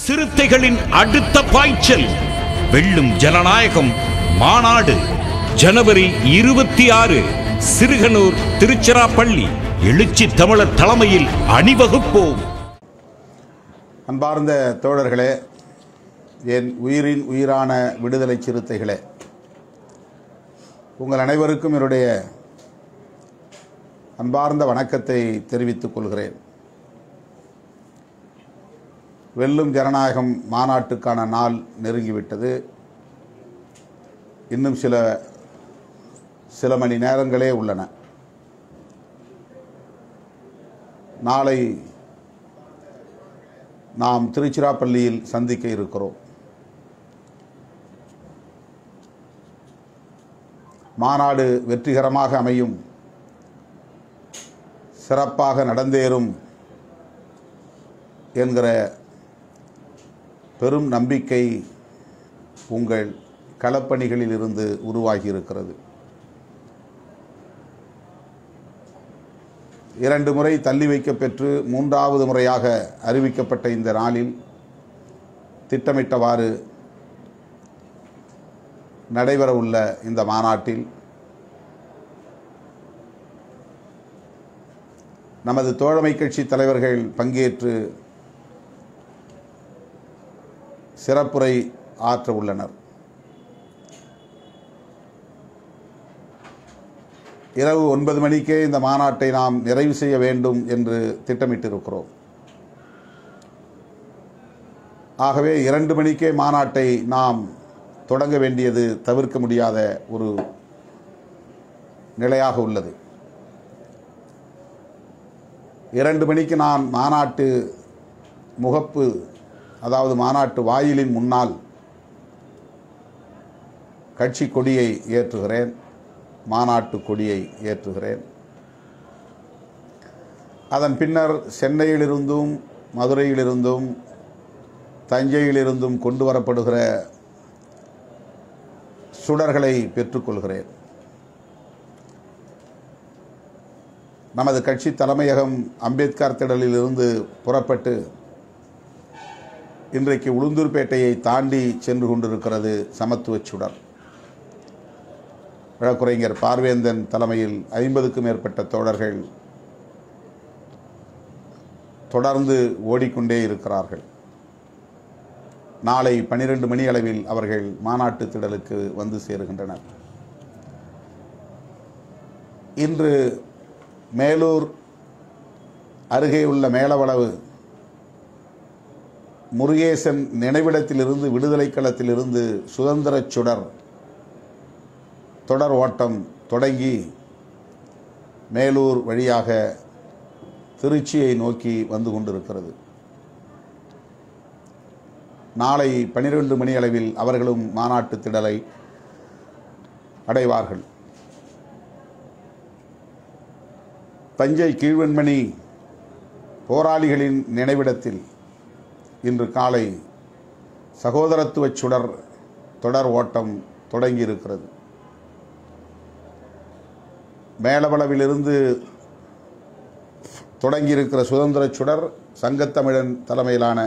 சிறுத்தைகளின் அடுத்த பாய்ச்சல் வெல்லும் ஜனநாயகம் மாநாடு ஜனவரி இருபத்தி ஆறு சிறுகனூர் திருச்சிராப்பள்ளி எழுச்சி தமிழர் தலைமையில் அணிவகுப்போம் அன்பார்ந்த தோழர்களே என் உயிரின் உயிரான விடுதலை சிறுத்தைகளே உங்கள் அனைவருக்கும் என்னுடைய அன்பார்ந்த வணக்கத்தை தெரிவித்துக் கொள்கிறேன் வெல்லும் ஜனநாயகம் மாநாட்டுக்கான நாள் நெருங்கிவிட்டது இன்னும் சில சில மணி நேரங்களே உள்ளன நாளை நாம் திருச்சிராப்பள்ளியில் சந்திக்க இருக்கிறோம் மாநாடு வெற்றிகரமாக அமையும் சிறப்பாக நடந்தேறும் என்கிற பெரும் நம்பிக்கை உங்கள் களப்பணிகளில் இருந்து உருவாகி இருக்கிறது இரண்டு முறை தள்ளி வைக்கப்பெற்று மூன்றாவது முறையாக அறிவிக்கப்பட்ட இந்த நாளில் திட்டமிட்டவாறு நடைபெறவுள்ள இந்த மாநாட்டில் நமது தோழமை கட்சி தலைவர்கள் பங்கேற்று சிறப்புரை ஆற்ற உள்ளனர் இரவு ஒன்பது மணிக்கே இந்த மாநாட்டை நாம் நிறைவு செய்ய வேண்டும் என்று திட்டமிட்டிருக்கிறோம் ஆகவே இரண்டு மணிக்கே மாநாட்டை நாம் தொடங்க வேண்டியது தவிர்க்க முடியாத ஒரு நிலையாக உள்ளது இரண்டு மணிக்கு நான் மாநாட்டு முகப்பு அதாவது மாநாட்டு வாயிலின் முன்னால் கட்சி கொடியை ஏற்றுகிறேன் மாநாட்டு கொடியை ஏற்றுகிறேன் அதன் பின்னர் சென்னையிலிருந்தும் மதுரையிலிருந்தும் தஞ்சையிலிருந்தும் கொண்டு வரப்படுகிற சுடர்களை பெற்றுக்கொள்கிறேன் நமது கட்சி தலைமையகம் அம்பேத்கர் திடலிலிருந்து புறப்பட்டு இன்றைக்கு உளுந்தூர்பேட்டையை தாண்டி சென்று கொண்டிருக்கிறது சமத்துவச் சுடர் வழக்குரைஞர் பார்வேந்தன் தலைமையில் ஐம்பதுக்கும் மேற்பட்ட தோழர்கள் தொடர்ந்து ஓடிக்கொண்டே இருக்கிறார்கள் நாளை பனிரெண்டு மணி அளவில் அவர்கள் மாநாட்டு திடலுக்கு வந்து சேருகின்றனர் இன்று மேலூர் அருகே உள்ள மேலவளவு முருகேசன் நினைவிடத்திலிருந்து விடுதலை களத்திலிருந்து சுதந்திரச் சுடர் தொடர் ஓட்டம் தொடங்கி மேலூர் வழியாக திருச்சியை நோக்கி வந்து கொண்டிருக்கிறது நாளை பனிரெண்டு மணி அளவில் அவர்களும் மாநாட்டு திடலை அடைவார்கள் தஞ்சை கீழ்வெண்மணி போராளிகளின் நினைவிடத்தில் இன்று காலை சகோதரத்துவச் சுடர் தொடர் ஓட்டம் தொடங்கியிருக்கிறது மேலவளவிலிருந்து தொடங்கியிருக்கிற சுதந்திர சுடர் சங்கத்தமிழன் தலைமையிலான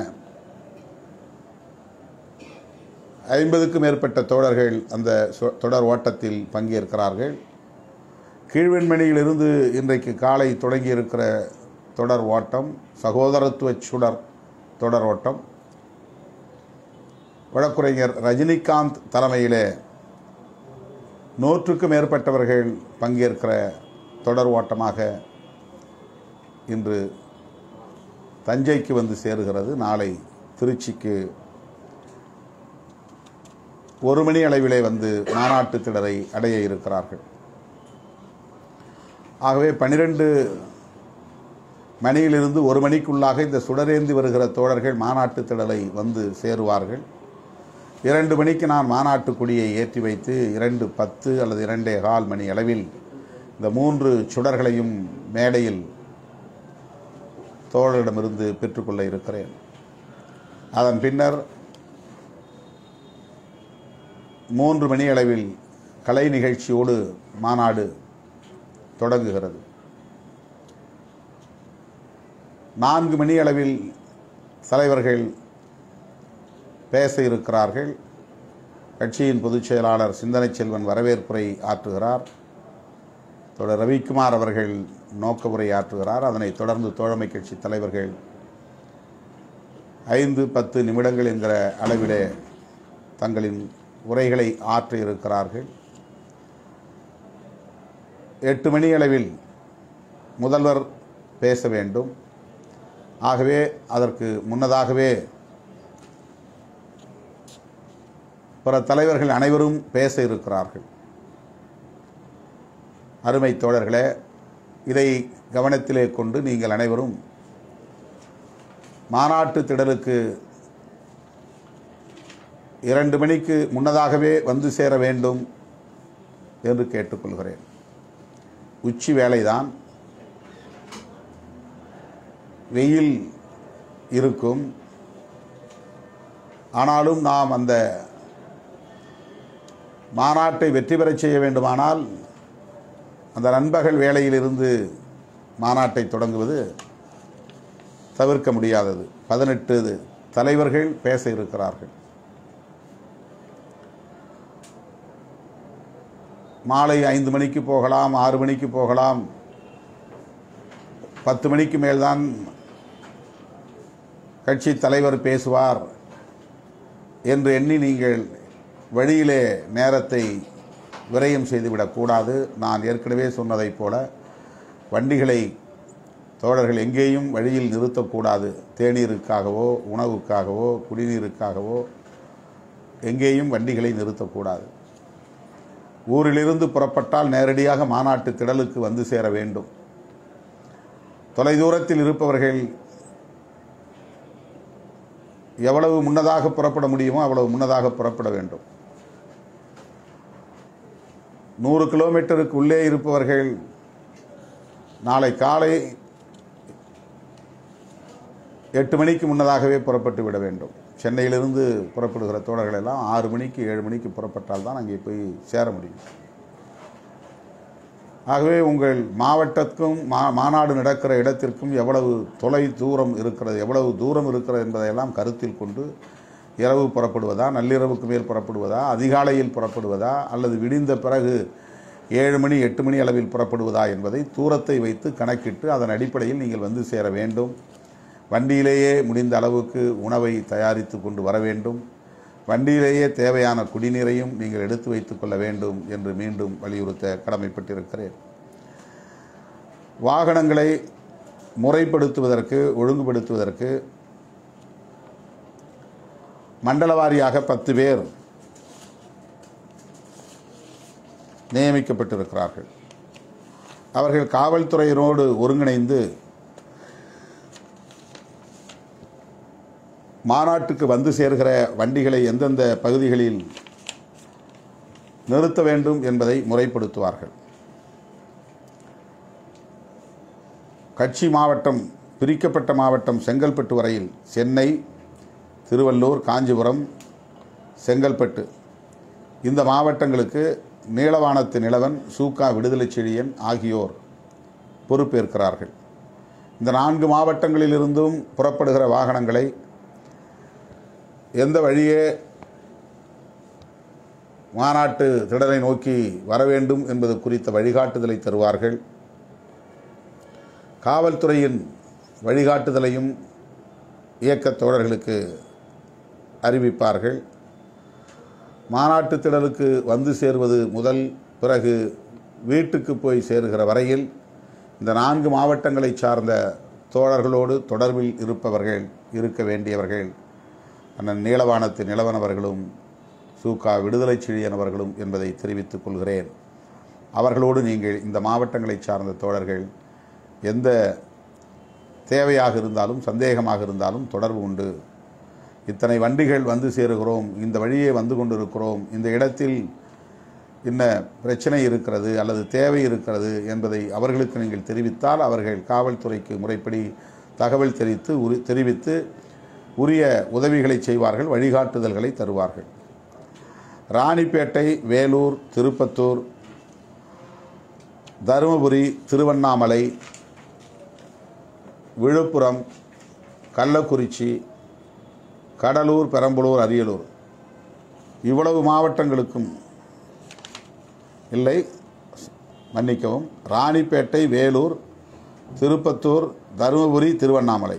ஐம்பதுக்கும் மேற்பட்ட தோழர்கள் அந்த சு- தொடர் ஓட்டத்தில் பங்கேற்கிறார்கள் கீழ்வெண்மணியிலிருந்து இன்றைக்கு காலை தொடங்கியிருக்கிற தொடர் ஓட்டம் சகோதரத்துவ சுடர் தொடர் ஓட்டம் வழக்குரைஞர் ரஜினிகாந்த் தலைமையிலே நூற்றுக்கும் மேற்பட்டவர்கள் பங்கேற்கிற தொடர் ஓட்டமாக இன்று தஞ்சைக்கு வந்து சேருகிறது நாளை திருச்சிக்கு ஒரு மணி அளவிலே வந்து மாநாட்டு திடலை அடைய இருக்கிறார்கள் ஆகவே பனிரெண்டு மணியிலிருந்து ஒரு மணிக்குள்ளாக இந்த சுடரேந்தி வருகிற தோழர்கள் மாநாட்டு திடலை வந்து சேருவார்கள் இரண்டு மணிக்கு நான் மாநாட்டு கொடியை ஏற்றி வைத்து இரண்டு பத்து அல்லது இரண்டே கால் மணி அளவில் இந்த மூன்று சுடர்களையும் மேடையில் தோழரிடமிருந்து பெற்றுக்கொள்ள இருக்கிறேன் அதன் பின்னர் மூன்று மணி அளவில் கலை நிகழ்ச்சியோடு மாநாடு தொடங்குகிறது நான்கு மணி அளவில் தலைவர்கள் பேச இருக்கிறார்கள் கட்சியின் பொதுச் செயலாளர் சிந்தனை செல்வன் வரவேற்புரை ஆற்றுகிறார் தொடர் ரவிக்குமார் அவர்கள் நோக்க உரை ஆற்றுகிறார் அதனைத் தொடர்ந்து தோழமை கட்சி தலைவர்கள் ஐந்து பத்து நிமிடங்கள் என்கிற அளவிலே தங்களின் உரைகளை ஆற்ற இருக்கிறார்கள் எட்டு மணி அளவில் முதல்வர் பேச வேண்டும் ஆகவே அதற்கு முன்னதாகவே பிற தலைவர்கள் அனைவரும் பேச இருக்கிறார்கள் அருமை தோழர்களே இதை கவனத்திலே கொண்டு நீங்கள் அனைவரும் மாநாட்டு திடலுக்கு இரண்டு மணிக்கு முன்னதாகவே வந்து சேர வேண்டும் என்று கேட்டுக்கொள்கிறேன் உச்சி வேலைதான் வெயில் இருக்கும் ஆனாலும் நாம் அந்த மாநாட்டை வெற்றி பெறச் செய்ய வேண்டுமானால் அந்த நண்பகல் வேளையிலிருந்து மாநாட்டை தொடங்குவது தவிர்க்க முடியாதது பதினெட்டு தலைவர்கள் பேச இருக்கிறார்கள் மாலை ஐந்து மணிக்கு போகலாம் ஆறு மணிக்கு போகலாம் பத்து மணிக்கு மேல்தான் கட்சி தலைவர் பேசுவார் என்று எண்ணி நீங்கள் வழியிலே நேரத்தை விரயம் செய்துவிடக்கூடாது நான் ஏற்கனவே சொன்னதைப் போல வண்டிகளை தோழர்கள் எங்கேயும் வழியில் நிறுத்தக்கூடாது தேநீருக்காகவோ உணவுக்காகவோ குடிநீருக்காகவோ எங்கேயும் வண்டிகளை நிறுத்தக்கூடாது ஊரிலிருந்து புறப்பட்டால் நேரடியாக மாநாட்டு திடலுக்கு வந்து சேர வேண்டும் தொலைதூரத்தில் இருப்பவர்கள் எவ்வளவு முன்னதாக புறப்பட முடியுமோ அவ்வளவு முன்னதாக புறப்பட வேண்டும் நூறு கிலோமீட்டருக்கு உள்ளே இருப்பவர்கள் நாளை காலை எட்டு மணிக்கு முன்னதாகவே புறப்பட்டு விட வேண்டும் சென்னையிலிருந்து புறப்படுகிற தோழர்கள் எல்லாம் ஆறு மணிக்கு ஏழு மணிக்கு புறப்பட்டால் தான் அங்கே போய் சேர முடியும் ஆகவே உங்கள் மாவட்டத்துக்கும் மா மாநாடு நடக்கிற இடத்திற்கும் எவ்வளவு தொலை தூரம் இருக்கிறது எவ்வளவு தூரம் இருக்கிறது என்பதையெல்லாம் கருத்தில் கொண்டு இரவு புறப்படுவதா நள்ளிரவுக்கு மேல் புறப்படுவதா அதிகாலையில் புறப்படுவதா அல்லது விடிந்த பிறகு ஏழு மணி எட்டு மணி அளவில் புறப்படுவதா என்பதை தூரத்தை வைத்து கணக்கிட்டு அதன் அடிப்படையில் நீங்கள் வந்து சேர வேண்டும் வண்டியிலேயே முடிந்த அளவுக்கு உணவை தயாரித்து கொண்டு வர வேண்டும் வண்டியிலேயே தேவையான குடிநீரையும் நீங்கள் எடுத்து வைத்துக் கொள்ள வேண்டும் என்று மீண்டும் வலியுறுத்த கடமைப்பட்டிருக்கிறேன் வாகனங்களை முறைப்படுத்துவதற்கு ஒழுங்குபடுத்துவதற்கு மண்டல வாரியாக பத்து பேர் நியமிக்கப்பட்டிருக்கிறார்கள் அவர்கள் காவல்துறையினோடு ஒருங்கிணைந்து மாநாட்டுக்கு வந்து சேர்கிற வண்டிகளை எந்தெந்த பகுதிகளில் நிறுத்த வேண்டும் என்பதை முறைப்படுத்துவார்கள் கட்சி மாவட்டம் பிரிக்கப்பட்ட மாவட்டம் செங்கல்பட்டு வரையில் சென்னை திருவள்ளூர் காஞ்சிபுரம் செங்கல்பட்டு இந்த மாவட்டங்களுக்கு நீலவானத்து நிலவன் சூக்கா விடுதலை செழியன் ஆகியோர் பொறுப்பேற்கிறார்கள் இந்த நான்கு மாவட்டங்களிலிருந்தும் புறப்படுகிற வாகனங்களை எந்த வழியே மாநாட்டு திடலை நோக்கி வர வேண்டும் என்பது குறித்த வழிகாட்டுதலை தருவார்கள் காவல்துறையின் வழிகாட்டுதலையும் இயக்கத் தோழர்களுக்கு அறிவிப்பார்கள் மாநாட்டு திடலுக்கு வந்து சேர்வது முதல் பிறகு வீட்டுக்கு போய் சேருகிற வரையில் இந்த நான்கு மாவட்டங்களைச் சார்ந்த தோழர்களோடு தொடர்பில் இருப்பவர்கள் இருக்க வேண்டியவர்கள் அண்ணன் நீலவானத்து நிலவனவர்களும் சூகா விடுதலை செழியனவர்களும் என்பதை தெரிவித்துக் கொள்கிறேன் அவர்களோடு நீங்கள் இந்த மாவட்டங்களைச் சார்ந்த தோழர்கள் எந்த தேவையாக இருந்தாலும் சந்தேகமாக இருந்தாலும் தொடர்பு உண்டு இத்தனை வண்டிகள் வந்து சேருகிறோம் இந்த வழியே வந்து கொண்டிருக்கிறோம் இந்த இடத்தில் இன்ன பிரச்சனை இருக்கிறது அல்லது தேவை இருக்கிறது என்பதை அவர்களுக்கு நீங்கள் தெரிவித்தால் அவர்கள் காவல்துறைக்கு முறைப்படி தகவல் தெரிவித்து உரி தெரிவித்து உரிய உதவிகளை செய்வார்கள் வழிகாட்டுதல்களை தருவார்கள் ராணிப்பேட்டை வேலூர் திருப்பத்தூர் தருமபுரி திருவண்ணாமலை விழுப்புரம் கள்ளக்குறிச்சி கடலூர் பெரம்பலூர் அரியலூர் இவ்வளவு மாவட்டங்களுக்கும் இல்லை மன்னிக்கவும் ராணிப்பேட்டை வேலூர் திருப்பத்தூர் தருமபுரி திருவண்ணாமலை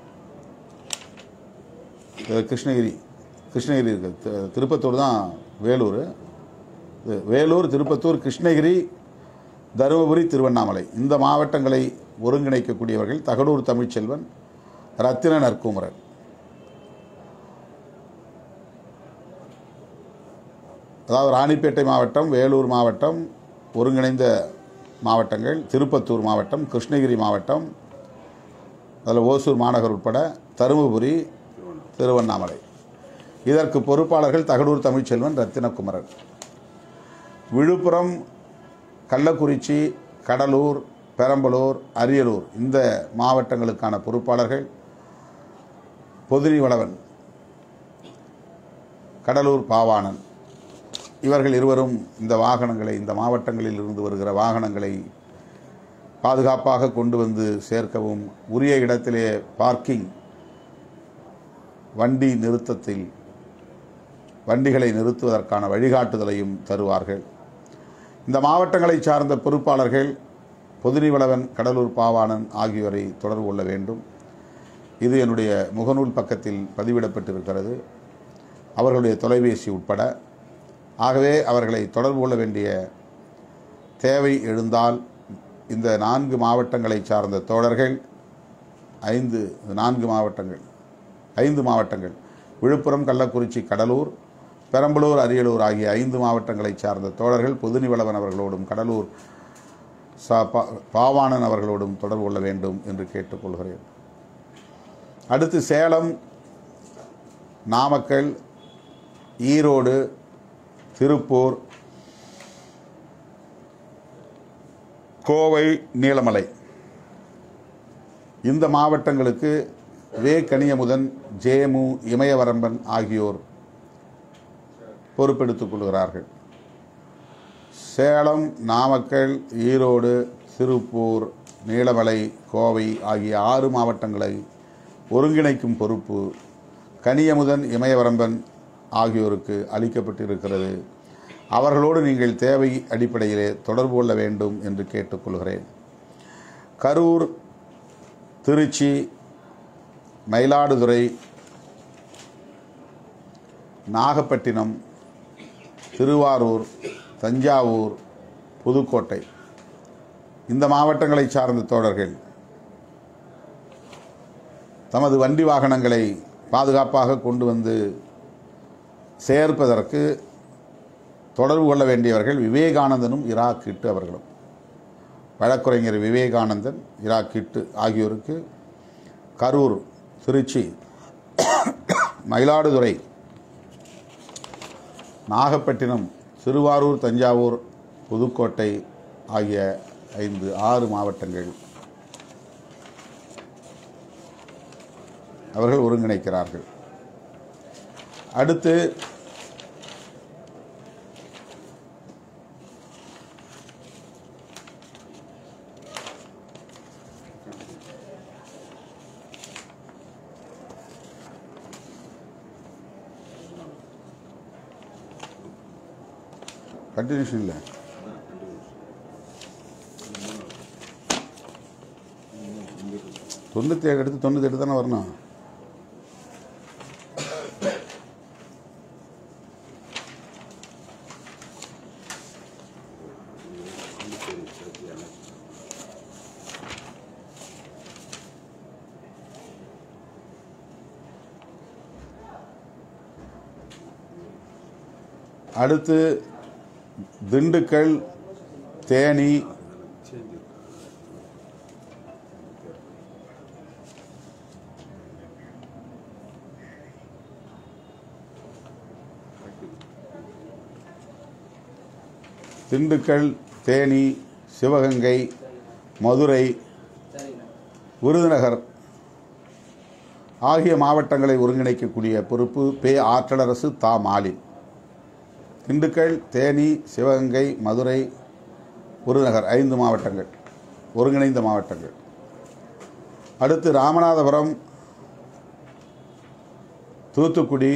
இது கிருஷ்ணகிரி கிருஷ்ணகிரி இருக்கு தி- திருப்பத்தூர் தான் வேலூர் இது வேலூர் திருப்பத்தூர் கிருஷ்ணகிரி தருமபுரி திருவண்ணாமலை இந்த மாவட்டங்களை ஒருங்கிணைக்கக்கூடியவர்கள் தகடூர் தமிழ்ச்செல்வன் ரத்தின நற்குமரன் அதாவது ராணிப்பேட்டை மாவட்டம் வேலூர் மாவட்டம் ஒருங்கிணைந்த மாவட்டங்கள் திருப்பத்தூர் மாவட்டம் கிருஷ்ணகிரி மாவட்டம் அதில் ஓசூர் மாநகர் உட்பட தருமபுரி திருவண்ணாமலை இதற்கு பொறுப்பாளர்கள் தகடூர் தமிழ்ச்செல்வன் ரத்தினகுமரன் விழுப்புரம் கள்ளக்குறிச்சி கடலூர் பெரம்பலூர் அரியலூர் இந்த மாவட்டங்களுக்கான பொறுப்பாளர்கள் பொதினி வளவன் கடலூர் பாவாணன் இவர்கள் இருவரும் இந்த வாகனங்களை இந்த மாவட்டங்களில் இருந்து வருகிற வாகனங்களை பாதுகாப்பாக கொண்டு வந்து சேர்க்கவும் உரிய இடத்திலே பார்க்கிங் வண்டி நிறுத்தத்தில் வண்டிகளை நிறுத்துவதற்கான வழிகாட்டுதலையும் தருவார்கள் இந்த மாவட்டங்களை சார்ந்த பொறுப்பாளர்கள் பொதுனிவளவன் கடலூர் பாவாணன் ஆகியோரை தொடர்பு கொள்ள வேண்டும் இது என்னுடைய முகநூல் பக்கத்தில் பதிவிடப்பட்டிருக்கிறது அவர்களுடைய தொலைபேசி உட்பட ஆகவே அவர்களை தொடர்பு கொள்ள வேண்டிய தேவை எழுந்தால் இந்த நான்கு மாவட்டங்களை சார்ந்த தோழர்கள் ஐந்து நான்கு மாவட்டங்கள் ஐந்து மாவட்டங்கள் விழுப்புரம் கள்ளக்குறிச்சி கடலூர் பெரம்பலூர் அரியலூர் ஆகிய ஐந்து மாவட்டங்களை சார்ந்த தோழர்கள் பொதுநிவளவன் அவர்களோடும் கடலூர் சா பா பாவாணன் அவர்களோடும் தொடர்பு கொள்ள வேண்டும் என்று கேட்டுக்கொள்கிறேன் அடுத்து சேலம் நாமக்கல் ஈரோடு திருப்பூர் கோவை நீலமலை இந்த மாவட்டங்களுக்கு வே கனியமுதன் ஜேமு இமயவரம்பன் ஆகியோர் பொறுப்பெடுத்துக் கொள்கிறார்கள் சேலம் நாமக்கல் ஈரோடு திருப்பூர் நீலமலை கோவை ஆகிய ஆறு மாவட்டங்களை ஒருங்கிணைக்கும் பொறுப்பு கனியமுதன் இமயவரம்பன் ஆகியோருக்கு அளிக்கப்பட்டிருக்கிறது அவர்களோடு நீங்கள் தேவை அடிப்படையிலே தொடர்பு கொள்ள வேண்டும் என்று கேட்டுக்கொள்கிறேன் கரூர் திருச்சி மயிலாடுதுறை நாகப்பட்டினம் திருவாரூர் தஞ்சாவூர் புதுக்கோட்டை இந்த மாவட்டங்களை சார்ந்த தோழர்கள் தமது வண்டி வாகனங்களை பாதுகாப்பாக கொண்டு வந்து சேர்ப்பதற்கு தொடர்பு கொள்ள வேண்டியவர்கள் விவேகானந்தனும் இரா கிட்டு அவர்களும் வழக்குரைஞர் விவேகானந்தன் இரா கிட்டு ஆகியோருக்கு கரூர் திருச்சி மயிலாடுதுறை நாகப்பட்டினம் திருவாரூர் தஞ்சாவூர் புதுக்கோட்டை ஆகிய ஐந்து ஆறு மாவட்டங்கள் அவர்கள் ஒருங்கிணைக்கிறார்கள் அடுத்து கண்டினியூஷன் இல்லை தொண்ணூற்றி ஏழு எடுத்து தொண்ணூற்றி எட்டு தானே வரணும் அடுத்து திண்டுக்கல் தேனி திண்டுக்கல் தேனி சிவகங்கை மதுரை விருதுநகர் ஆகிய மாவட்டங்களை ஒருங்கிணைக்கக்கூடிய பொறுப்பு பே ஆற்றலரசு தா மாலின் திண்டுக்கல் தேனி சிவகங்கை மதுரை விருதுநகர் ஐந்து மாவட்டங்கள் ஒருங்கிணைந்த மாவட்டங்கள் அடுத்து ராமநாதபுரம் தூத்துக்குடி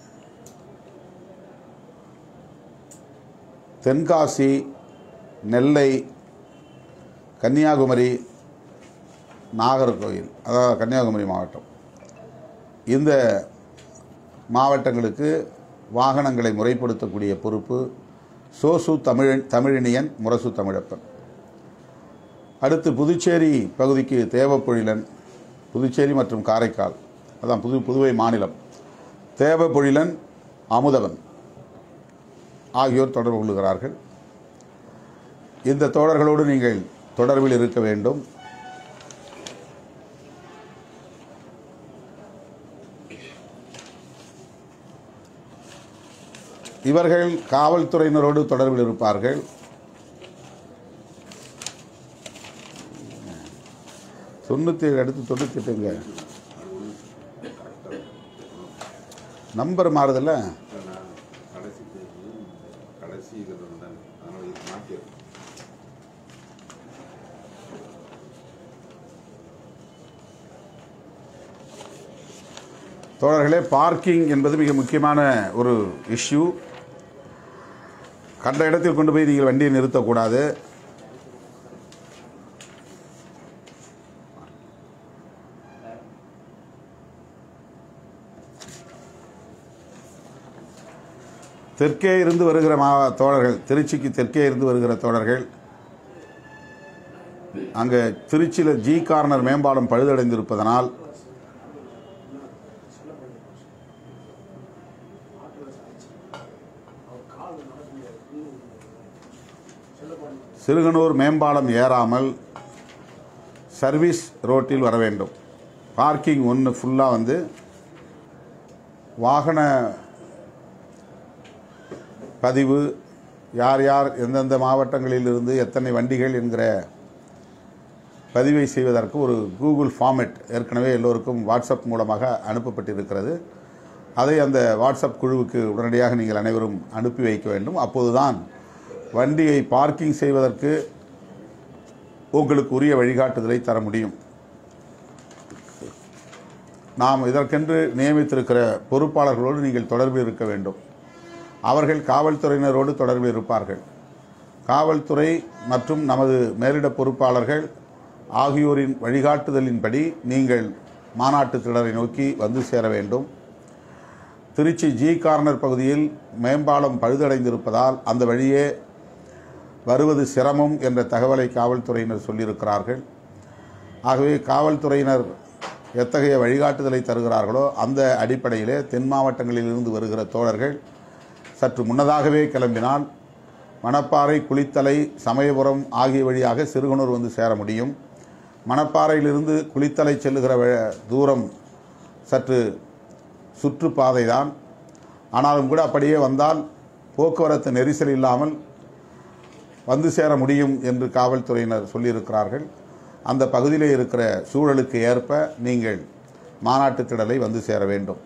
தென்காசி நெல்லை கன்னியாகுமரி நாகர்கோவில் அதாவது கன்னியாகுமரி மாவட்டம் இந்த மாவட்டங்களுக்கு வாகனங்களை முறைப்படுத்தக்கூடிய பொறுப்பு சோசு தமிழ் தமிழினியன் முரசு தமிழப்பன் அடுத்து புதுச்சேரி பகுதிக்கு தேவப்பொழிலன் புதுச்சேரி மற்றும் காரைக்கால் அதான் புது புதுவை மாநிலம் தேவப்பொழிலன் அமுதவன் ஆகியோர் தொடர்பு கொள்கிறார்கள் இந்த தோழர்களோடு நீங்கள் தொடர்பில் இருக்க வேண்டும் இவர்கள் காவல்துறையினரோடு தொடர்பில் இருப்பார்கள் தொண்ணூற்றி ஏழு அடுத்து தொண்ணூற்றி எட்டுங்க நம்பர் மாறுதில்ல கடைசி பேஜ் கடைசி இதில் இருந்தாங்க அதனால் இது மாற்றிடும் தோழர்களே பார்க்கிங் என்பது மிக முக்கியமான ஒரு இஷ்யூ கண்ட இடத்தில் கொண்டு போய் நீங்கள் வண்டியை நிறுத்தக்கூடாது தெற்கே இருந்து வருகிற மா தோழர்கள் திருச்சிக்கு தெற்கே இருந்து வருகிற தோழர்கள் அங்கே திருச்சியில் ஜி கார்னர் மேம்பாலம் பழுதடைந்திருப்பதனால் சிறுகனூர் மேம்பாலம் ஏறாமல் சர்வீஸ் ரோட்டில் வர வேண்டும் பார்க்கிங் ஒன்று ஃபுல்லாக வந்து வாகன பதிவு யார் யார் எந்தெந்த மாவட்டங்களில் இருந்து எத்தனை வண்டிகள் என்கிற பதிவை செய்வதற்கு ஒரு கூகுள் ஃபார்மெட் ஏற்கனவே எல்லோருக்கும் வாட்ஸ்அப் மூலமாக அனுப்பப்பட்டிருக்கிறது அதை அந்த வாட்ஸ்அப் குழுவுக்கு உடனடியாக நீங்கள் அனைவரும் அனுப்பி வைக்க வேண்டும் அப்போதுதான் வண்டியை பார்க்கிங் செய்வதற்கு உங்களுக்கு உரிய வழிகாட்டுதலை தர முடியும் நாம் இதற்கென்று நியமித்திருக்கிற பொறுப்பாளர்களோடு நீங்கள் தொடர்பில் இருக்க வேண்டும் அவர்கள் காவல்துறையினரோடு தொடர்பில் இருப்பார்கள் காவல்துறை மற்றும் நமது மேலிட பொறுப்பாளர்கள் ஆகியோரின் வழிகாட்டுதலின்படி நீங்கள் மாநாட்டு திடலை நோக்கி வந்து சேர வேண்டும் திருச்சி ஜி கார்னர் பகுதியில் மேம்பாலம் பழுதடைந்திருப்பதால் அந்த வழியே வருவது சிரமம் என்ற தகவலை காவல்துறையினர் சொல்லியிருக்கிறார்கள் ஆகவே காவல்துறையினர் எத்தகைய வழிகாட்டுதலை தருகிறார்களோ அந்த அடிப்படையிலே தென் மாவட்டங்களிலிருந்து வருகிற தோழர்கள் சற்று முன்னதாகவே கிளம்பினால் மணப்பாறை குளித்தலை சமயபுரம் ஆகிய வழியாக சிறுகுனூர் வந்து சேர முடியும் மணப்பாறையிலிருந்து குளித்தலை செல்லுகிற வ- தூரம் சற்று சுற்றுப்பாதை தான் ஆனாலும் கூட அப்படியே வந்தால் போக்குவரத்து நெரிசல் இல்லாமல் வந்து சேர முடியும் என்று காவல்துறையினர் சொல்லியிருக்கிறார்கள் அந்த பகுதியிலே இருக்கிற சூழலுக்கு ஏற்ப நீங்கள் மாநாட்டு திடலை வந்து சேர வேண்டும்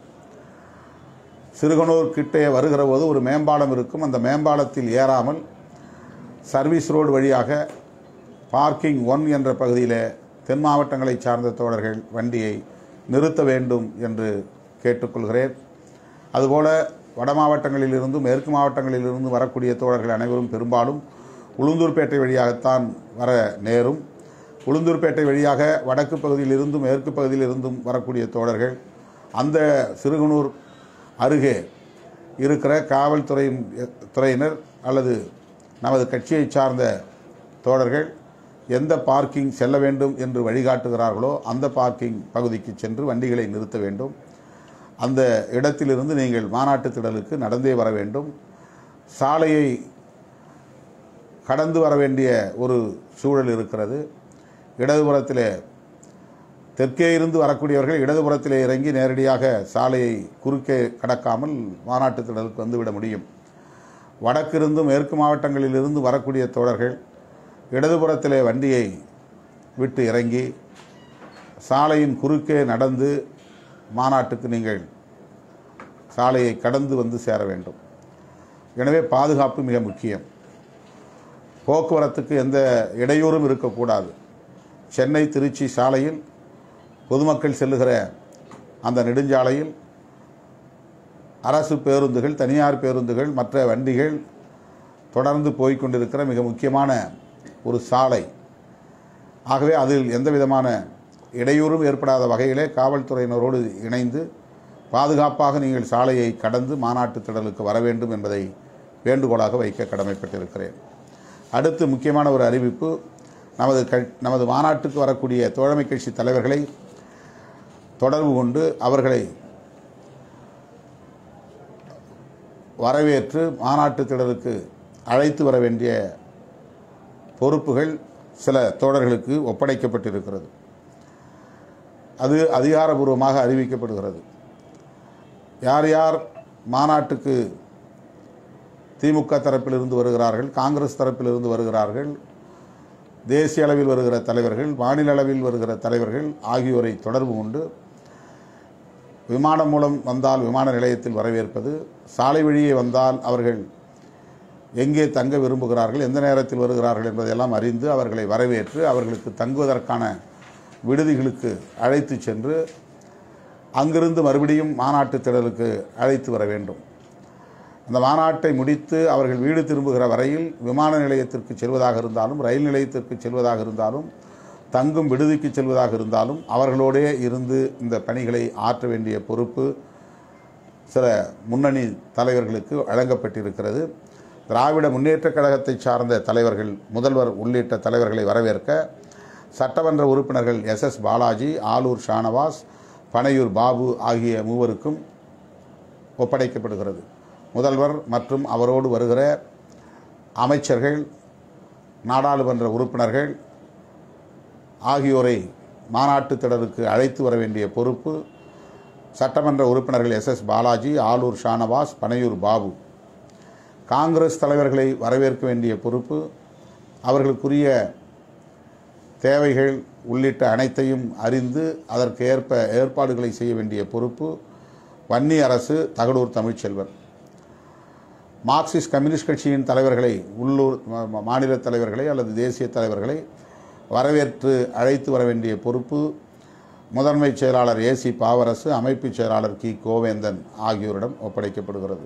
சிறுகனூர் கிட்டே வருகிற போது ஒரு மேம்பாலம் இருக்கும் அந்த மேம்பாலத்தில் ஏறாமல் சர்வீஸ் ரோடு வழியாக பார்க்கிங் ஒன் என்ற பகுதியிலே தென் மாவட்டங்களை சார்ந்த தோழர்கள் வண்டியை நிறுத்த வேண்டும் என்று கேட்டுக்கொள்கிறேன் அதுபோல வட மாவட்டங்களிலிருந்தும் மேற்கு மாவட்டங்களிலிருந்து வரக்கூடிய தோழர்கள் அனைவரும் பெரும்பாலும் உளுந்தூர்பேட்டை வழியாகத்தான் வர நேரும் உளுந்தூர்பேட்டை வழியாக வடக்கு பகுதியிலிருந்தும் மேற்கு பகுதியிலிருந்தும் வரக்கூடிய தோழர்கள் அந்த சிறுகுனூர் அருகே இருக்கிற காவல்துறையின் துறையினர் அல்லது நமது கட்சியை சார்ந்த தோழர்கள் எந்த பார்க்கிங் செல்ல வேண்டும் என்று வழிகாட்டுகிறார்களோ அந்த பார்க்கிங் பகுதிக்கு சென்று வண்டிகளை நிறுத்த வேண்டும் அந்த இடத்திலிருந்து நீங்கள் மாநாட்டு திடலுக்கு நடந்தே வர வேண்டும் சாலையை கடந்து வர வேண்டிய ஒரு சூழல் இருக்கிறது இடதுபுறத்திலே தெற்கே இருந்து வரக்கூடியவர்கள் இடதுபுறத்திலே இறங்கி நேரடியாக சாலையை குறுக்கே கடக்காமல் மாநாட்டு திடலுக்கு வந்துவிட முடியும் வடக்கிருந்தும் மேற்கு மாவட்டங்களிலிருந்து வரக்கூடிய தோழர்கள் இடதுபுறத்திலே வண்டியை விட்டு இறங்கி சாலையின் குறுக்கே நடந்து மாநாட்டுக்கு நீங்கள் சாலையை கடந்து வந்து சேர வேண்டும் எனவே பாதுகாப்பு மிக முக்கியம் போக்குவரத்துக்கு எந்த இடையூறும் இருக்கக்கூடாது சென்னை திருச்சி சாலையில் பொதுமக்கள் செல்லுகிற அந்த நெடுஞ்சாலையில் அரசு பேருந்துகள் தனியார் பேருந்துகள் மற்ற வண்டிகள் தொடர்ந்து போய்க் கொண்டிருக்கிற மிக முக்கியமான ஒரு சாலை ஆகவே அதில் எந்த விதமான இடையூறும் ஏற்படாத வகையிலே காவல்துறையினரோடு இணைந்து பாதுகாப்பாக நீங்கள் சாலையை கடந்து மாநாட்டு திடலுக்கு வர வேண்டும் என்பதை வேண்டுகோளாக வைக்க கடமைப்பட்டிருக்கிறேன் அடுத்து முக்கியமான ஒரு அறிவிப்பு நமது க நமது மாநாட்டுக்கு வரக்கூடிய தோழமை கட்சி தலைவர்களை தொடர்பு கொண்டு அவர்களை வரவேற்று மாநாட்டு திடலுக்கு அழைத்து வர வேண்டிய பொறுப்புகள் சில தோழர்களுக்கு ஒப்படைக்கப்பட்டிருக்கிறது அது அதிகாரபூர்வமாக அறிவிக்கப்படுகிறது யார் யார் மாநாட்டுக்கு திமுக தரப்பிலிருந்து வருகிறார்கள் காங்கிரஸ் தரப்பிலிருந்து வருகிறார்கள் தேசிய அளவில் வருகிற தலைவர்கள் மாநில அளவில் வருகிற தலைவர்கள் ஆகியோரை தொடர்பு கொண்டு விமானம் மூலம் வந்தால் விமான நிலையத்தில் வரவேற்பது சாலை வழியே வந்தால் அவர்கள் எங்கே தங்க விரும்புகிறார்கள் எந்த நேரத்தில் வருகிறார்கள் என்பதையெல்லாம் அறிந்து அவர்களை வரவேற்று அவர்களுக்கு தங்குவதற்கான விடுதிகளுக்கு அழைத்து சென்று அங்கிருந்து மறுபடியும் மாநாட்டு திடலுக்கு அழைத்து வர வேண்டும் அந்த மாநாட்டை முடித்து அவர்கள் வீடு திரும்புகிற வரையில் விமான நிலையத்திற்கு செல்வதாக இருந்தாலும் ரயில் நிலையத்திற்கு செல்வதாக இருந்தாலும் தங்கும் விடுதிக்கு செல்வதாக இருந்தாலும் அவர்களோடே இருந்து இந்த பணிகளை ஆற்ற வேண்டிய பொறுப்பு சில முன்னணி தலைவர்களுக்கு வழங்கப்பட்டிருக்கிறது திராவிட முன்னேற்றக் கழகத்தை சார்ந்த தலைவர்கள் முதல்வர் உள்ளிட்ட தலைவர்களை வரவேற்க சட்டமன்ற உறுப்பினர்கள் எஸ் எஸ் பாலாஜி ஆலூர் ஷானவாஸ் பனையூர் பாபு ஆகிய மூவருக்கும் ஒப்படைக்கப்படுகிறது முதல்வர் மற்றும் அவரோடு வருகிற அமைச்சர்கள் நாடாளுமன்ற உறுப்பினர்கள் ஆகியோரை மாநாட்டு திடலுக்கு அழைத்து வர வேண்டிய பொறுப்பு சட்டமன்ற உறுப்பினர்கள் எஸ் எஸ் பாலாஜி ஆலூர் ஷானவாஸ் பனையூர் பாபு காங்கிரஸ் தலைவர்களை வரவேற்க வேண்டிய பொறுப்பு அவர்களுக்குரிய தேவைகள் உள்ளிட்ட அனைத்தையும் அறிந்து அதற்கு ஏற்ப ஏற்பாடுகளை செய்ய வேண்டிய பொறுப்பு வன்னி அரசு தகடூர் தமிழ்ச்செல்வன் மார்க்சிஸ்ட் கம்யூனிஸ்ட் கட்சியின் தலைவர்களை உள்ளூர் ம- ம- மாநில தலைவர்களை அல்லது தேசிய தலைவர்களை வரவேற்று அழைத்து வர வேண்டிய பொறுப்பு முதன்மை செயலாளர் ஏசி பாவரசு அமைப்பு செயலாளர் கி கோவேந்தன் ஆகியோரிடம் ஒப்படைக்கப்படுகிறது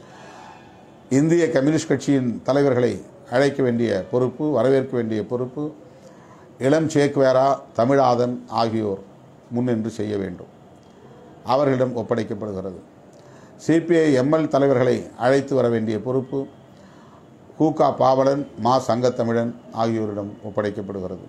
இந்திய கம்யூனிஸ்ட் கட்சியின் தலைவர்களை அழைக்க வேண்டிய பொறுப்பு வரவேற்க வேண்டிய பொறுப்பு இளம் சேக்வேரா தமிழாதன் ஆகியோர் முன்னின்று செய்ய வேண்டும் அவர்களிடம் ஒப்படைக்கப்படுகிறது சிபிஐ எம்எல் தலைவர்களை அழைத்து வர வேண்டிய பொறுப்பு கூகா பாவலன் மா சங்கத்தமிழன் ஆகியோரிடம் ஒப்படைக்கப்படுகிறது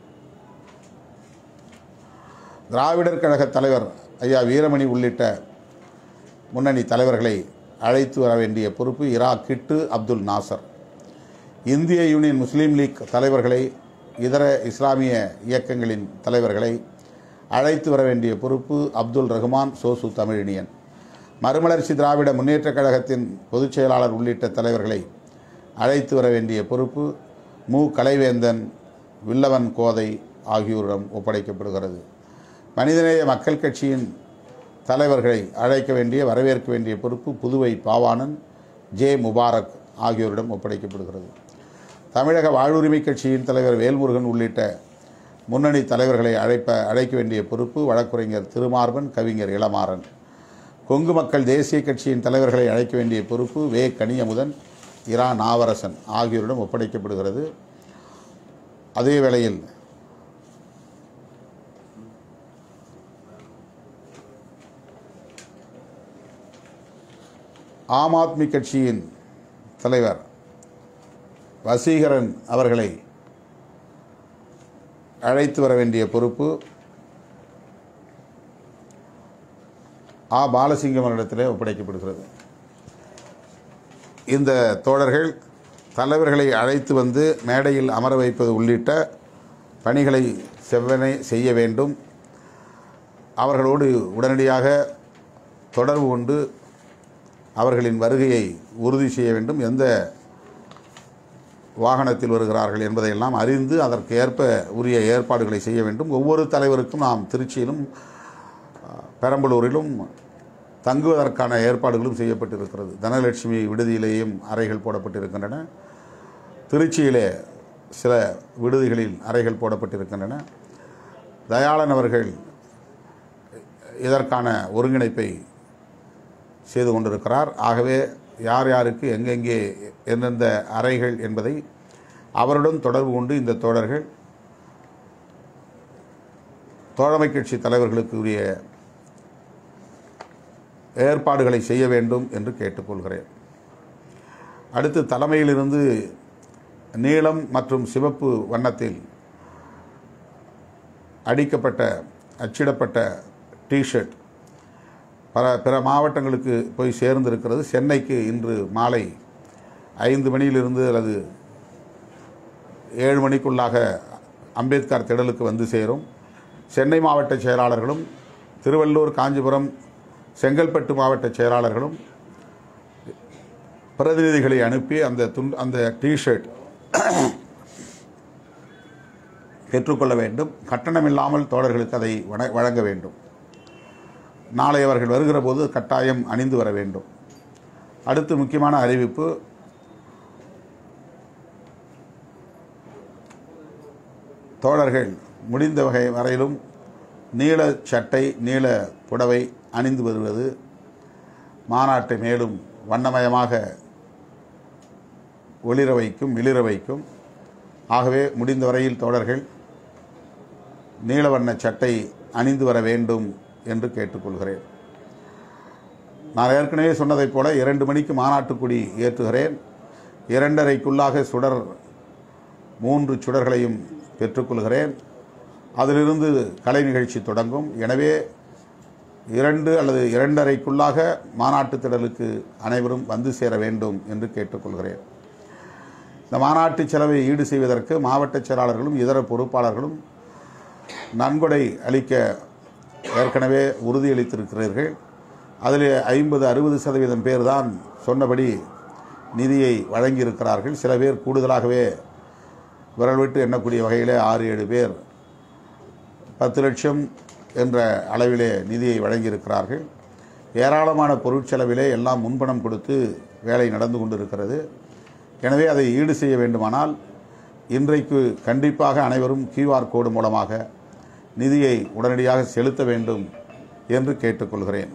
திராவிடர் கழக தலைவர் ஐயா வீரமணி உள்ளிட்ட முன்னணி தலைவர்களை அழைத்து வர வேண்டிய பொறுப்பு இரா கிட்டு அப்துல் நாசர் இந்திய யூனியன் முஸ்லீம் லீக் தலைவர்களை இதர இஸ்லாமிய இயக்கங்களின் தலைவர்களை அழைத்து வர வேண்டிய பொறுப்பு அப்துல் ரஹ்மான் சோசு தமிழினியன் மறுமலர்ச்சி திராவிட முன்னேற்றக் கழகத்தின் பொதுச் செயலாளர் உள்ளிட்ட தலைவர்களை அழைத்து வர வேண்டிய பொறுப்பு மு கலைவேந்தன் வில்லவன் கோதை ஆகியோரிடம் ஒப்படைக்கப்படுகிறது மனிதநேய மக்கள் கட்சியின் தலைவர்களை அழைக்க வேண்டிய வரவேற்க வேண்டிய பொறுப்பு புதுவை பாவாணன் ஜே முபாரக் ஆகியோரிடம் ஒப்படைக்கப்படுகிறது தமிழக வாழ்வுரிமை கட்சியின் தலைவர் வேல்முருகன் உள்ளிட்ட முன்னணி தலைவர்களை அழைப்ப அழைக்க வேண்டிய பொறுப்பு வழக்குரைஞர் திருமார்பன் கவிஞர் இளமாறன் கொங்கு மக்கள் தேசிய கட்சியின் தலைவர்களை அழைக்க வேண்டிய பொறுப்பு வே கனியமுதன் இரா நாவரசன் ஆகியோரிடம் ஒப்படைக்கப்படுகிறது அதே வேளையில் ஆம் ஆத்மி கட்சியின் தலைவர் வசீகரன் அவர்களை அழைத்து வர வேண்டிய பொறுப்பு ஆ பாலசிங்கம் அவரிடத்திலே ஒப்படைக்கப்படுகிறது இந்த தோழர்கள் தலைவர்களை அழைத்து வந்து மேடையில் அமர வைப்பது உள்ளிட்ட பணிகளை செவ்வனே செய்ய வேண்டும் அவர்களோடு உடனடியாக தொடர்பு கொண்டு அவர்களின் வருகையை உறுதி செய்ய வேண்டும் எந்த வாகனத்தில் வருகிறார்கள் என்பதையெல்லாம் அறிந்து அதற்கு ஏற்ப உரிய ஏற்பாடுகளை செய்ய வேண்டும் ஒவ்வொரு தலைவருக்கும் நாம் திருச்சியிலும் அஹ், பெரம்பலூரிலும் தங்குவதற்கான ஏற்பாடுகளும் செய்யப்பட்டிருக்கிறது தனலட்சுமி விடுதியிலேயும் அறைகள் போடப்பட்டிருக்கின்றன திருச்சியிலே சில விடுதிகளில் அறைகள் போடப்பட்டிருக்கின்றன தயாளன் அவர்கள் இதற்கான ஒருங்கிணைப்பை செய்து கொண்டிருக்கிறார் ஆகவே யார் யாருக்கு எங்கெங்கே எந்தெந்த அறைகள் என்பதை அவருடன் தொடர்பு கொண்டு இந்த தோழர்கள் தோழமை கட்சி தலைவர்களுக்கு உரிய ஏற்பாடுகளை செய்ய வேண்டும் என்று கேட்டுக்கொள்கிறேன் அடுத்து தலைமையிலிருந்து நீலம் மற்றும் சிவப்பு வண்ணத்தில் அடிக்கப்பட்ட அச்சிடப்பட்ட டிஷர்ட் பல பிற மாவட்டங்களுக்கு போய் சேர்ந்திருக்கிறது சென்னைக்கு இன்று மாலை ஐந்து மணியிலிருந்து அல்லது ஏழு மணிக்குள்ளாக அம்பேத்கர் திடலுக்கு வந்து சேரும் சென்னை மாவட்ட செயலாளர்களும் திருவள்ளூர் காஞ்சிபுரம் செங்கல்பட்டு மாவட்ட செயலாளர்களும் பிரதிநிதிகளை அனுப்பி அந்த துண் அந்த டிஷர்ட் பெற்றுக்கொள்ள வேண்டும் கட்டணமில்லாமல் தோழர்களுக்கு அதை வழ- வழங்க வேண்டும் நாளை அவர்கள் வருகிற போது கட்டாயம் அணிந்து வர வேண்டும் அடுத்து முக்கியமான அறிவிப்பு தோழர்கள் முடிந்த வகை வரையிலும் நீல சட்டை நீல புடவை அணிந்து வருவது மாநாட்டை மேலும் வண்ணமயமாக ஒளிர வைக்கும் மிளிர வைக்கும் ஆகவே முடிந்த வரையில் தோழர்கள் நீல வண்ண சட்டை அணிந்து வர வேண்டும் என்று கேட்டுக்கொள்கிறேன் நான் ஏற்கனவே சொன்னதைப் போல இரண்டு மணிக்கு மாநாட்டுக் கொடி ஏற்றுகிறேன் இரண்டரைக்குள்ளாக சுடர் மூன்று சுடர்களையும் பெற்றுக்கொள்கிறேன் அதிலிருந்து கலை நிகழ்ச்சி தொடங்கும் எனவே இரண்டு அல்லது இரண்டரைக்குள்ளாக மாநாட்டுத் திடலுக்கு அனைவரும் வந்து சேர வேண்டும் என்று கேட்டுக்கொள்கிறேன் இந்த மாநாட்டு செலவை ஈடு செய்வதற்கு மாவட்ட செயலாளர்களும் இதர பொறுப்பாளர்களும் நன்கொடை அளிக்க ஏற்கனவே உறுதியளித்திருக்கிறீர்கள் அதில் ஐம்பது அறுபது சதவீதம் பேர் தான் சொன்னபடி நிதியை வழங்கியிருக்கிறார்கள் சில பேர் கூடுதலாகவே விரல் விட்டு எண்ணக்கூடிய வகையிலே ஆறு ஏழு பேர் பத்து லட்சம் என்ற அளவிலே நிதியை வழங்கியிருக்கிறார்கள் ஏராளமான பொருட்செலவிலே எல்லாம் முன்பணம் கொடுத்து வேலை நடந்து கொண்டிருக்கிறது எனவே அதை ஈடு செய்ய வேண்டுமானால் இன்றைக்கு கண்டிப்பாக அனைவரும் கியூஆர் கோடு மூலமாக நிதியை உடனடியாக செலுத்த வேண்டும் என்று கேட்டுக்கொள்கிறேன்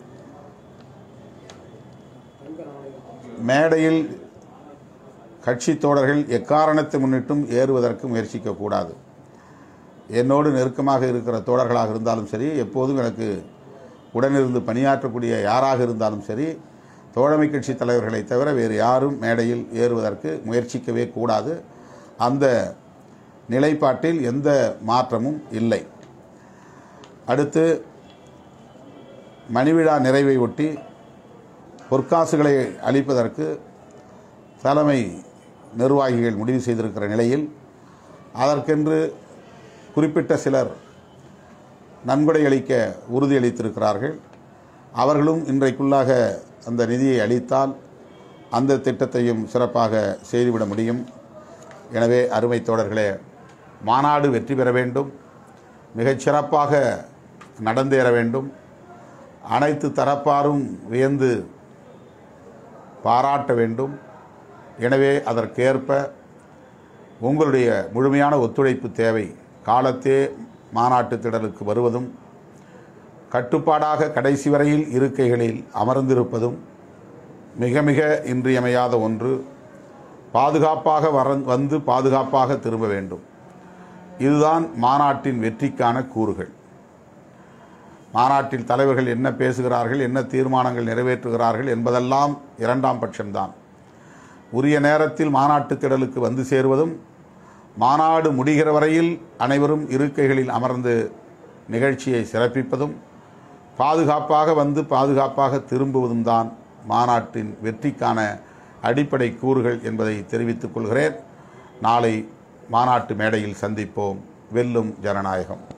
மேடையில் கட்சி தோழர்கள் எக்காரணத்தை முன்னிட்டும் ஏறுவதற்கு முயற்சிக்கக்கூடாது என்னோடு நெருக்கமாக இருக்கிற தோழர்களாக இருந்தாலும் சரி எப்போதும் எனக்கு உடனிருந்து பணியாற்றக்கூடிய யாராக இருந்தாலும் சரி தோழமை கட்சி தலைவர்களை தவிர வேறு யாரும் மேடையில் ஏறுவதற்கு முயற்சிக்கவே கூடாது அந்த நிலைப்பாட்டில் எந்த மாற்றமும் இல்லை அடுத்து மணிவிழா நிறைவை ஒட்டி பொற்காசுகளை அளிப்பதற்கு தலைமை நிர்வாகிகள் முடிவு செய்திருக்கிற நிலையில் அதற்கென்று குறிப்பிட்ட சிலர் நன்கொடை அளிக்க உறுதியளித்திருக்கிறார்கள் அவர்களும் இன்றைக்குள்ளாக அந்த நிதியை அளித்தால் அந்த திட்டத்தையும் சிறப்பாக செய்துவிட முடியும் எனவே அருமை தோழர்களே மாநாடு வெற்றி பெற வேண்டும் மிகச் சிறப்பாக நடந்தேற வேண்டும் அனைத்து தரப்பாரும் வியந்து பாராட்ட வேண்டும் எனவே அதற்கேற்ப உங்களுடைய முழுமையான ஒத்துழைப்பு தேவை காலத்தே மாநாட்டு திடலுக்கு வருவதும் கட்டுப்பாடாக கடைசி வரையில் இருக்கைகளில் அமர்ந்திருப்பதும் மிக மிக இன்றியமையாத ஒன்று பாதுகாப்பாக வர வந்து பாதுகாப்பாக திரும்ப வேண்டும் இதுதான் மாநாட்டின் வெற்றிக்கான கூறுகள் மாநாட்டில் தலைவர்கள் என்ன பேசுகிறார்கள் என்ன தீர்மானங்கள் நிறைவேற்றுகிறார்கள் என்பதெல்லாம் இரண்டாம் பட்சம்தான் உரிய நேரத்தில் மாநாட்டு திடலுக்கு வந்து சேருவதும் மாநாடு முடிகிற வரையில் அனைவரும் இருக்கைகளில் அமர்ந்து நிகழ்ச்சியை சிறப்பிப்பதும் பாதுகாப்பாக வந்து பாதுகாப்பாக திரும்புவதும் தான் மாநாட்டின் வெற்றிக்கான அடிப்படை கூறுகள் என்பதை தெரிவித்துக் கொள்கிறேன் நாளை மாநாட்டு மேடையில் சந்திப்போம் வெல்லும் ஜனநாயகம்